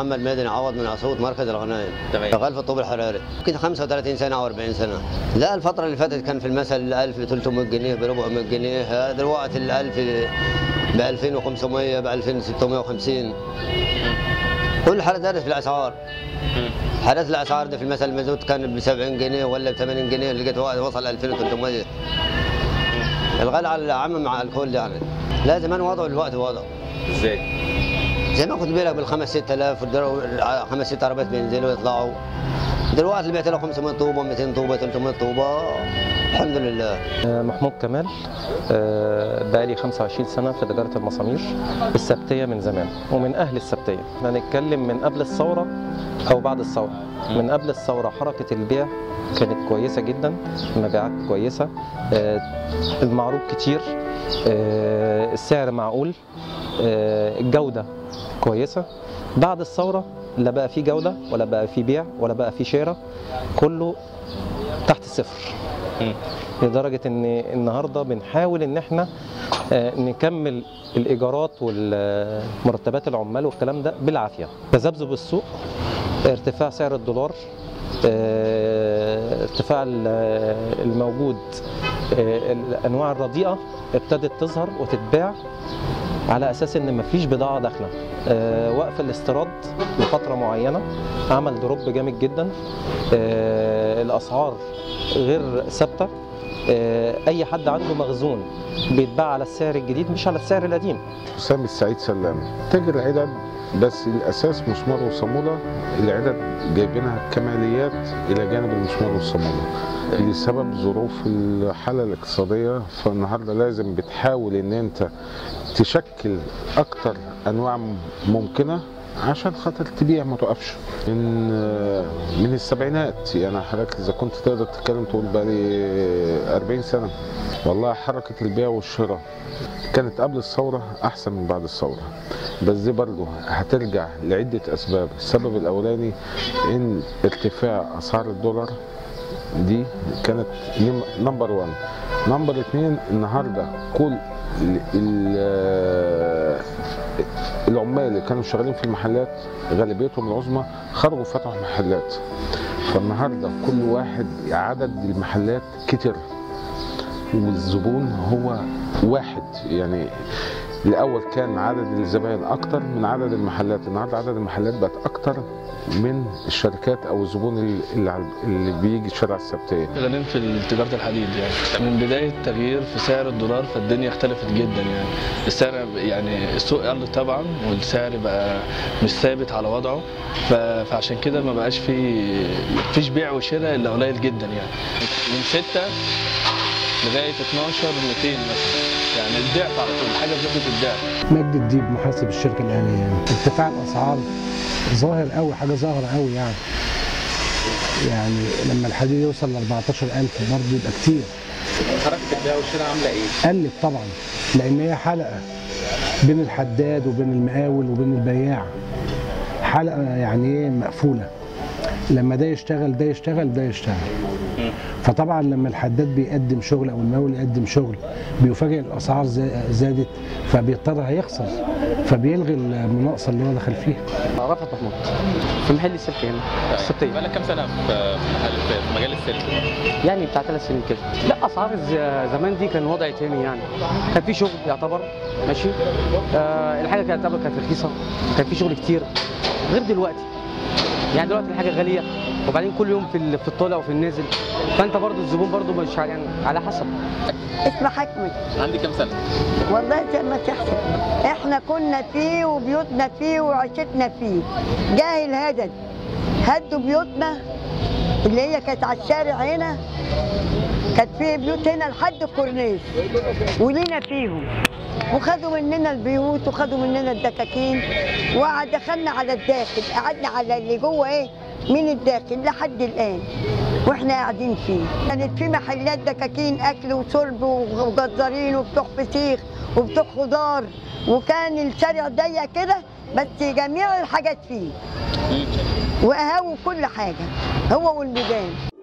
محمد مدني عوض من اسيوط مركز الغنايم تمام. شغال في الطوب الحراري كده 35 سنه او 40 سنه لا الفتره اللي فاتت كان في المثل 1000 ب 300 جنيه ب 400 جنيه دلوقتي ال 1000 ب 2500 ب 2650 كل حاجه زادت في الاسعار حالات الاسعار دي في المثل المازوت كان ب 70 جنيه ولا ب 80 جنيه لقيت وصل 2300 الغلاء على العام مع الكل يعني لا زمان وضعه دلوقتي وضعه ازاي؟ زي ما كنت بيلعب بالخمس 6000 والدر- خمس ست عربيات بينزلوا يطلعوا دلوقتي اللي بيعت له 500 طوبه 200 طوبه 300 طوبه الحمد لله محمود كمال آه، بقالي 25 سنة في تجارة المسامير السبتية من زمان ومن أهل السبتية احنا هنتكلم من قبل الثورة أو بعد الثورة من قبل الثورة حركة البيع كانت كويسة جدا المبيعات كويسة آه، المعروض كتير آه، السعر معقول آه، الجودة كويسة بعد الثورة لا بقى في جودة ولا بقى في بيع ولا بقى في شراء كله تحت الصفر لدرجه ان النهارده بنحاول ان احنا آه، نكمل الايجارات والمرتبات العمال والكلام ده بالعافيه تذبذب السوق ارتفاع سعر الدولار آه، ارتفاع ال- الموجود آه، الانواع الرديئه ابتدت تظهر وتتباع على اساس ان مفيش بضاعه داخله آه، وقف الاستيراد لفتره معينه عمل دروب جامد جدا آه، الاسعار غير ثابته آه، اي حد عنده مخزون بيتباع على السعر الجديد مش على السعر القديم حسام السعيد سلام تاجر عدد بس الاساس مسمار وصاموله العدد جايبينها كماليات الى جانب المسمار والصاموله لسبب ظروف الحاله الاقتصاديه فالنهارده لازم بتحاول ان انت تشكل اكتر انواع ممكنه عشان خاطر تبيع ما توقفش من من السبعينات يعني حضرتك اذا كنت تقدر تتكلم تقول بقالي 40 سنه والله حركه البيع والشراء كانت قبل الثوره احسن من بعد الثوره بس دي برضه هترجع لعده اسباب السبب الاولاني ان ارتفاع اسعار الدولار دي كانت نمبر 1 نمبر 2 النهارده كل ال- ال- العمال اللي كانوا شغالين في المحلات غالبيتهم العظمى خرجوا فتحوا محلات فالنهارده كل واحد عدد المحلات كتر والزبون هو واحد يعني الاول كان عدد الزبائن اكتر من عدد المحلات النهارده عدد المحلات بقت اكتر من الشركات او الزبون اللي, على- اللي بيجي الشارع السبتيه شغالين في تجارة الحديد يعني من بداية تغيير في سعر الدولار فالدنيا اختلفت جدا يعني السعر يعني السوق قل طبعا والسعر بقى مش ثابت على وضعه ف- فعشان كده ما بقاش في فيش بيع وشراء الا قليل جدا يعني من 6 لغاية 12 200 مثلا يعني الضعف على طول الحاجة بتاخد الضعف مجد الديب محاسب الشركه الاهليه ارتفاع الاسعار ظاهر قوي حاجه ظاهره قوي يعني يعني لما الحديد يوصل ل 14000 برضه يبقى كتير حركه البيع والشراء عامله ايه؟ قلت طبعا لان هي حلقه بين الحداد وبين المقاول وبين البياع حلقه يعني ايه مقفوله لما ده يشتغل ده يشتغل ده يشتغل فطبعا لما الحداد بيقدم شغل او المقاول يقدم شغل بيفاجئ الاسعار زا- زادت فبيضطر هيخسر فبيلغي المناقصه اللي هو دخل فيها رفعت محمود في محل السلك هنا السبتية بقالك كام سنه في في محل في مجال السلك؟ يعني بتاع ثلاث سنين كده لا اسعار الز- زمان دي كان وضع تاني يعني كان في شغل يعتبر ماشي آه الحاجه كانت تعتبر كانت رخيصه كان في شغل كتير غير دلوقتي يعني دلوقتي الحاجه غاليه وبعدين كل يوم في ال- في الطالع وفي النازل فانت برضو الزبون برضو مش ع- يعني على حسب اسمه حكمي عندي كام سنه؟ والله زي ما تحسب احنا كنا فيه وبيوتنا فيه وعيشتنا فيه جاي الهدد هدوا بيوتنا اللي هي كانت على الشارع هنا كانت في بيوت هنا لحد الكورنيش ولينا فيهم وخدوا مننا البيوت وخدوا مننا الدكاكين ودخلنا على الداخل قعدنا على اللي جوه ايه من الداخل لحد الان واحنا قاعدين فيه كانت في محلات دكاكين اكل وشرب وجزارين وبتوع فسيخ وبتوع خضار وكان الشارع ضيق كده بس جميع الحاجات فيه وقهاوي وكل حاجه هو والميدان